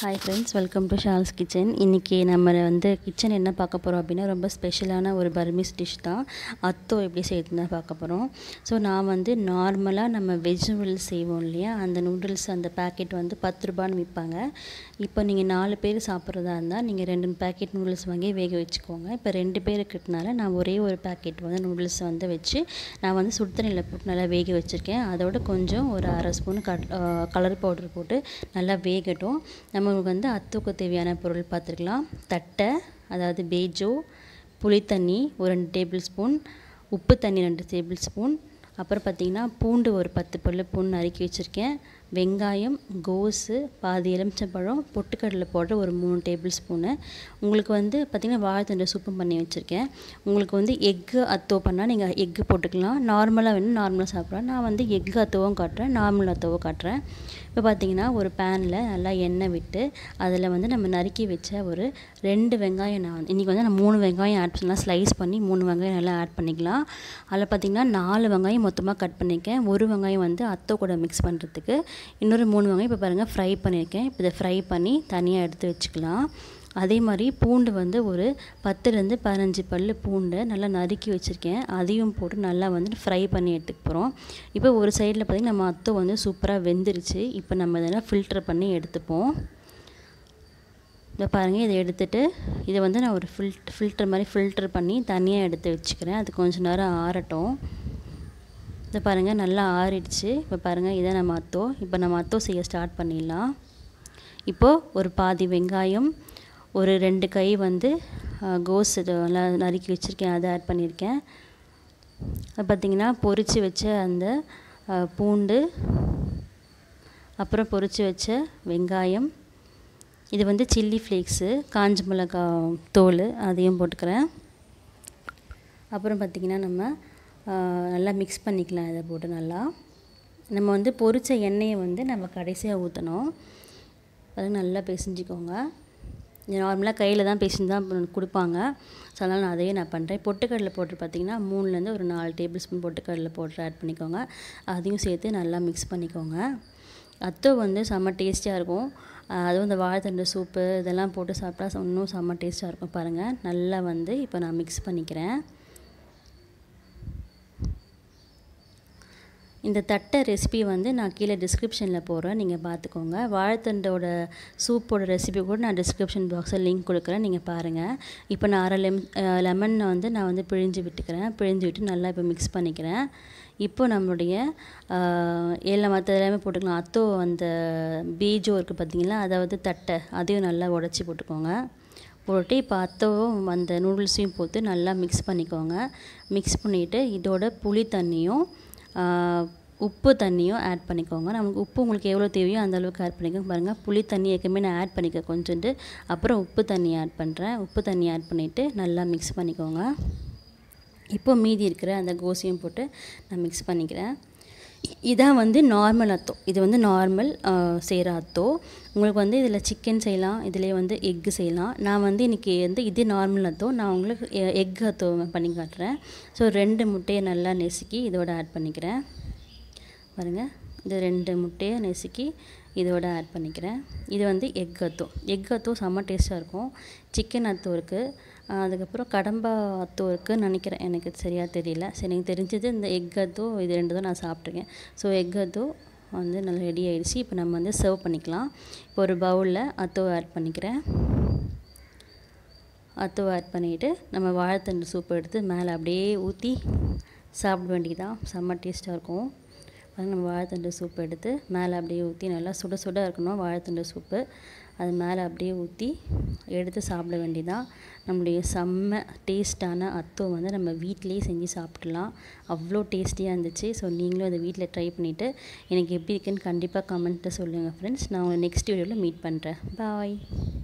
hi friends welcome to Shal's kitchen இன்றைக்கி நம்ம வந்து கிச்சன் என்ன பார்க்க போகிறோம் அப்படின்னா ரொம்ப ஸ்பெஷலான ஒரு பர்மீஸ் டிஷ் தான் அத்தோ எப்படி செய்யுதுன்னு தான் பார்க்க போகிறோம் ஸோ நான் வந்து நார்மலாக நம்ம வெஜ் நூடுல்ஸ் செய்வோம் இல்லையா அந்த நூடுல்ஸ் அந்த பேக்கெட் வந்து பத்து ரூபான்னு விற்பாங்க இப்போ நீங்கள் நாலு பேர் சாப்பிட்றதா இருந்தால் நீங்கள் ரெண்டு பேக்கெட் நூடுல்ஸ் வாங்கி வேக வச்சுக்கோங்க இப்போ ரெண்டு பேர் இருக்கிறதுனால நான் ஒரே ஒரு பேக்கெட் வந்து நூடுல்ஸ் வந்து வச்சு நான் வந்து சுடு தண்ணியில் போட்டு நல்லா வேக வச்சுருக்கேன் அதோட கொஞ்சம் ஒரு அரை ஸ்பூன் கட் கலர் பவுடர் போட்டு நல்லா வேகட்டும் நம்மளுக்கு வந்து அத்துக்கு தேவையான பொருள் பார்த்துருக்கலாம் தட்டை அதாவது பேஜோ புளித்தண்ணி ஒரு ரெண்டு டேபிள் ஸ்பூன் உப்பு தண்ணி ரெண்டு டேபிள் ஸ்பூன் அப்புறம் பார்த்திங்கன்னா பூண்டு ஒரு பத்து பல்லு பூண்டு நறுக்கி வச்சுருக்கேன் வெங்காயம் கோஸு பாதி எலுமிச்சம்பழம் பொட்டுக்கடலை போடுற ஒரு மூணு டேபிள் ஸ்பூனு உங்களுக்கு வந்து பார்த்திங்கன்னா வாழைத்தண்டை சூப்பும் பண்ணி வச்சுருக்கேன் உங்களுக்கு வந்து எக்கு அத்தோ பண்ணால் நீங்கள் எக்கு போட்டுக்கலாம் நார்மலாக வேணும் நார்மலாக சாப்பிட்லாம் நான் வந்து எக்கு அத்தோவும் காட்டுறேன் நார்மல் அத்தோவும் காட்டுறேன் இப்போ பார்த்திங்கன்னா ஒரு பேனில் நல்லா எண்ணெய் விட்டு அதில் வந்து நம்ம நறுக்கி வச்ச ஒரு ரெண்டு வெங்காயம் நான் வந்து இன்றைக்கி வந்து நான் மூணு வெங்காயம் ஆட் பண்ணலாம் ஸ்லைஸ் பண்ணி மூணு வெங்காயம் நல்லா ஆட் பண்ணிக்கலாம் அதில் பார்த்திங்கன்னா நாலு வெங்காயம் மொத்தமாக கட் பண்ணியிருக்கேன் ஒரு வெங்காயம் வந்து அத்தோ கூட மிக்ஸ் பண்ணுறதுக்கு இன்னொரு மூணு வெங்காயம் இப்போ பாருங்கள் ஃப்ரை பண்ணியிருக்கேன் இப்போ இதை ஃப்ரை பண்ணி தனியாக எடுத்து வச்சுக்கலாம் அதே மாதிரி பூண்டு வந்து ஒரு பத்துலேருந்து பதினஞ்சு பல் பூண்டை நல்லா நறுக்கி வச்சுருக்கேன் அதையும் போட்டு நல்லா வந்து ஃப்ரை பண்ணி எடுத்துக்க போகிறோம் இப்போ ஒரு சைடில் பார்த்திங்கன்னா நம்ம அத்தோ வந்து சூப்பராக வெந்துருச்சு இப்போ நம்ம இதெல்லாம் ஃபில்டர் பண்ணி எடுத்துப்போம் இதை பாருங்கள் இதை எடுத்துகிட்டு இதை வந்து நான் ஒரு ஃபில் ஃபில்டர் மாதிரி ஃபில்டர் பண்ணி தனியாக எடுத்து வச்சுக்கிறேன் அது கொஞ்சம் நேரம் ஆறட்டும் இதை பாருங்கள் நல்லா ஆறிடுச்சு இப்போ பாருங்கள் இதை நம்ம அத்தோ இப்போ நம்ம அத்தோ செய்ய ஸ்டார்ட் பண்ணிடலாம் இப்போது ஒரு பாதி வெங்காயம் ஒரு ரெண்டு கை வந்து கோஸ் நல்லா நறுக்கி வச்சுருக்கேன் அதை ஆட் பண்ணியிருக்கேன் அது பார்த்திங்கன்னா பொரித்து வச்ச அந்த பூண்டு அப்புறம் பொரித்து வச்ச வெங்காயம் இது வந்து சில்லி ஃப்ளேக்ஸு காஞ்ச மிளகா தோல் அதையும் போட்டுக்கிறேன் அப்புறம் பார்த்திங்கன்னா நம்ம நல்லா மிக்ஸ் பண்ணிக்கலாம் இதை போட்டு நல்லா நம்ம வந்து பொரித்த எண்ணெயை வந்து நம்ம கடைசியாக ஊற்றணும் அது நல்லா பிசைஞ்சிக்கோங்க நார்மலாக கையில் தான் பிசைஞ்சு தான் கொடுப்பாங்க ஸோ அதனால் நான் அதையே நான் பண்ணுறேன் பொட்டுக்கடலை போட்டு பார்த்திங்கன்னா மூணுலேருந்து ஒரு நாலு டேபிள் ஸ்பூன் பொட்டுக்கடலை போட்டு ஆட் பண்ணிக்கோங்க அதையும் சேர்த்து நல்லா மிக்ஸ் பண்ணிக்கோங்க அத்தோ வந்து செம்ம டேஸ்டியாக இருக்கும் அதுவும் இந்த வாழைத்தண்டு சூப்பு இதெல்லாம் போட்டு சாப்பிட்டா இன்னும் செம்ம டேஸ்ட்டாக இருக்கும் பாருங்கள் நல்லா வந்து இப்போ நான் மிக்ஸ் பண்ணிக்கிறேன் இந்த தட்டை ரெசிபி வந்து நான் கீழே டிஸ்கிரிப்ஷனில் போடுறேன் நீங்கள் பார்த்துக்கோங்க வாழைத்தண்டோட சூப்போட ரெசிபி கூட நான் டிஸ்கிரிப்ஷன் பாக்ஸில் லிங்க் கொடுக்குறேன் நீங்கள் பாருங்கள் இப்போ நான் அரை லெம் லெமன் வந்து நான் வந்து பிழிஞ்சு விட்டுக்கிறேன் பிழிஞ்சு விட்டு நல்லா இப்போ மிக்ஸ் பண்ணிக்கிறேன் இப்போ நம்மளுடைய எல்லாம் மற்ற எல்லாமே போட்டுக்கலாம் அத்தோ அந்த பீஜோ இருக்குது பார்த்தீங்களா அதாவது தட்டை அதையும் நல்லா உடச்சி போட்டுக்கோங்க போட்டு இப்போ அத்தவும் அந்த நூடுல்ஸையும் போட்டு நல்லா மிக்ஸ் பண்ணிக்கோங்க மிக்ஸ் பண்ணிவிட்டு இதோட புளி தண்ணியும் உப்பு தண்ணியும் ஆட் பண்ணிக்கோங்க நமக்கு உப்பு உங்களுக்கு எவ்வளோ தேவையோ அந்த அளவுக்கு ஆட் பண்ணிக்கோங்க பாருங்கள் புளி தண்ணி ஏற்கனவே நான் ஆட் பண்ணிக்க கொஞ்சோண்டு அப்புறம் உப்பு தண்ணி ஆட் பண்ணுறேன் உப்பு தண்ணி ஆட் பண்ணிவிட்டு நல்லா மிக்ஸ் பண்ணிக்கோங்க இப்போ மீதி இருக்கிற அந்த கோசியும் போட்டு நான் மிக்ஸ் பண்ணிக்கிறேன் இதான் வந்து நார்மல் அத்தோ இது வந்து நார்மல் செய்கிற அத்தோ உங்களுக்கு வந்து இதில் சிக்கன் செய்யலாம் இதிலே வந்து எக்கு செய்யலாம் நான் வந்து இன்றைக்கி வந்து இது நார்மல் அத்தோ நான் உங்களுக்கு எக் அத்தோ பண்ணி காட்டுறேன் ஸோ ரெண்டு முட்டையை நல்லா நெசுக்கி இதோட ஆட் பண்ணிக்கிறேன் பாருங்கள் இது ரெண்டு முட்டையை நெசுக்கி இதோட ஆட் பண்ணிக்கிறேன் இது வந்து எக் அத்தோ எக் அத்தோ செம்ம டேஸ்ட்டாக இருக்கும் சிக்கன் அத்தோ இருக்குது அதுக்கப்புறம் கடம்பா அத்தோ இருக்குதுன்னு நினைக்கிறேன் எனக்கு சரியாக தெரியல சரி எனக்கு தெரிஞ்சது இந்த எக் அத்தோ இது ரெண்டு தான் நான் சாப்பிட்ருக்கேன் ஸோ எக் அத்தோ வந்து நல்லா ரெடி ஆகிடுச்சு இப்போ நம்ம வந்து சர்வ் பண்ணிக்கலாம் இப்போ ஒரு பவுலில் அத்தோ ஆட் பண்ணிக்கிறேன் அத்தோ ஆட் பண்ணிவிட்டு நம்ம வாழைத்தண்டு சூப் எடுத்து மேலே அப்படியே ஊற்றி சாப்பிட வேண்டியதான் செம்ம டேஸ்ட்டாக இருக்கும் நம்ம வாழைத்தண்டு சூப் எடுத்து மேலே அப்படியே ஊற்றி நல்லா சுட சுட இருக்கணும் வாழைத்தண்டு சூப்பு அது மேலே அப்படியே ஊற்றி எடுத்து சாப்பிட வேண்டியதான் நம்மளுடைய செம்ம டேஸ்ட்டான அத்தோ வந்து நம்ம வீட்டிலேயே செஞ்சு சாப்பிட்லாம் அவ்வளோ டேஸ்டியாக இருந்துச்சு ஸோ நீங்களும் அதை வீட்டில் ட்ரை பண்ணிவிட்டு எனக்கு எப்படி இருக்குன்னு கண்டிப்பாக கமெண்ட்டில் சொல்லுங்கள் ஃப்ரெண்ட்ஸ் நான் உங்களை நெக்ஸ்ட் வீடியோவில் மீட் பண்ணுறேன் பாய்